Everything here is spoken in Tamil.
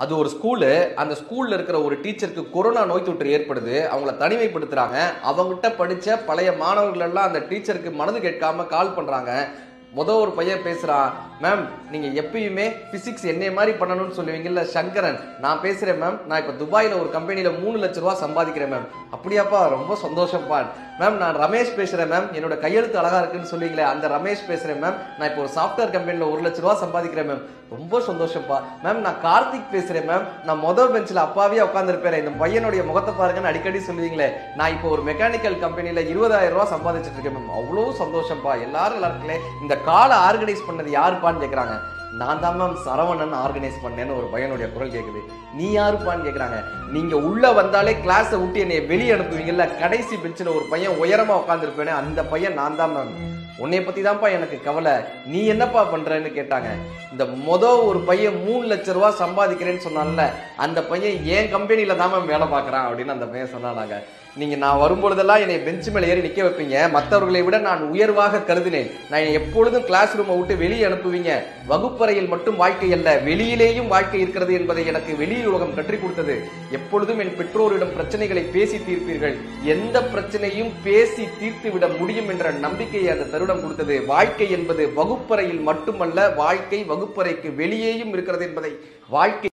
அது ஒரு ஸ்கூலு அந்த ஸ்கூல்ல இருக்கிற ஒரு டீச்சருக்கு கொரோனா நோய் தொற்று ஏற்படுது அவங்கள தனிமைப்படுத்துறாங்க அவங்ககிட்ட படிச்ச பழைய மாணவர்கள் எல்லாம் அந்த டீச்சருக்கு மனது கேட்காம கால் பண்றாங்க முத ஒரு பையன் பேசுறான் மேம் நீங்க எப்பயுமே பிசிக்ஸ் என்னைய மாதிரி பண்ணணும்னு சொல்லுவீங்கல்ல சங்கரன் நான் பேசுறேன் மேம் நான் இப்ப துபாயில ஒரு கம்பெனில மூணு லட்ச ரூபா சம்பாதிக்கிறேன் மேம் அப்படியாப்பா ரொம்ப சந்தோஷம்ப்பா மேம் நான் ரமேஷ் பேசுறேன் மேம் என்னோட கையெழுத்து அழகா இருக்குன்னு சொல்லுவீங்களே அந்த ரமேஷ் பேசுறேன் மேம் நான் இப்போ ஒரு சாஃப்ட்வேர் கம்பெனில ஒரு லட்ச ரூபா சம்பாதிக்கிறேன் மேம் ரொம்ப சந்தோஷம்ப்பா மேம் நான் கார்த்திக் பேசுறேன் மேம் நான் மொதல் பெஞ்சில் அப்பாவே உட்காந்துருப்பேன் இந்த பையனுடைய முகத்தை பாருங்கன்னு அடிக்கடி சொல்லுவீங்களே நான் இப்போ ஒரு மெக்கானிக்கல் கம்பெனில இருபதாயிரம் ரூபாய் சம்பாதிச்சிட்டு இருக்கேன் மேம் அவ்வளோ சந்தோஷம்ப்பா எல்லாரும் நல்லா இருக்கலே இந்த காலை ஆர்கனைஸ் பண்ணது யாருப்பான்னு கேக்குறாங்க நான் தான் மேம் சரவணன் ஆர்கனைஸ் பண்ணேன்னு ஒரு பையனுடைய குரல் கேக்குது நீ யாருப்பான்னு கேக்குறாங்க நீங்க உள்ள வந்தாலே கிளாஸை விட்டு என்னை வெளியே அனுப்புவீங்கல்ல கடைசி பெஞ்சில் ஒரு பையன் உயரமா உட்காந்துருப்பேனே அந்த பையன் நான் தான் மேம் உன்னைய பத்தி தான்ப்பா எனக்கு கவலை நீ என்னப்பா பண்றேன்னு கேட்டாங்க இந்த மொத ஒரு பையன் மூணு லட்ச ரூபா சம்பாதிக்கிறேன்னு சொன்னான்ல அந்த பையன் என் கம்பெனில தான் மேம் வேலை பார்க்கறான் அப்படின்னு அந்த பையன் சொன்னாங்க நீங்க நான் வரும்பொழுதெல்லாம் என்னை பெஞ்ச் மேல ஏறி நிக்க வைப்பீங்க மற்றவர்களை விட நான் உயர்வாக கருதினேன் நான் எப்பொழுதும் கிளாஸ் ரூமை விட்டு வெளியே அனுப்புவீங்க வகுப்பறையில் மட்டும் வாழ்க்கை அல்ல வெளியிலேயும் வாழ்க்கை இருக்கிறது என்பதை எனக்கு வெளியில் உலகம் கற்றுக் கொடுத்தது எப்பொழுதும் என் பெற்றோரிடம் பிரச்சனைகளை பேசி தீர்ப்பீர்கள் எந்த பிரச்சனையும் பேசி தீர்த்து விட முடியும் என்ற நம்பிக்கையை அந்த தருணம் கொடுத்தது வாழ்க்கை என்பது வகுப்பறையில் மட்டுமல்ல வாழ்க்கை வகுப்பறைக்கு வெளியேயும் இருக்கிறது என்பதை வாழ்க்கை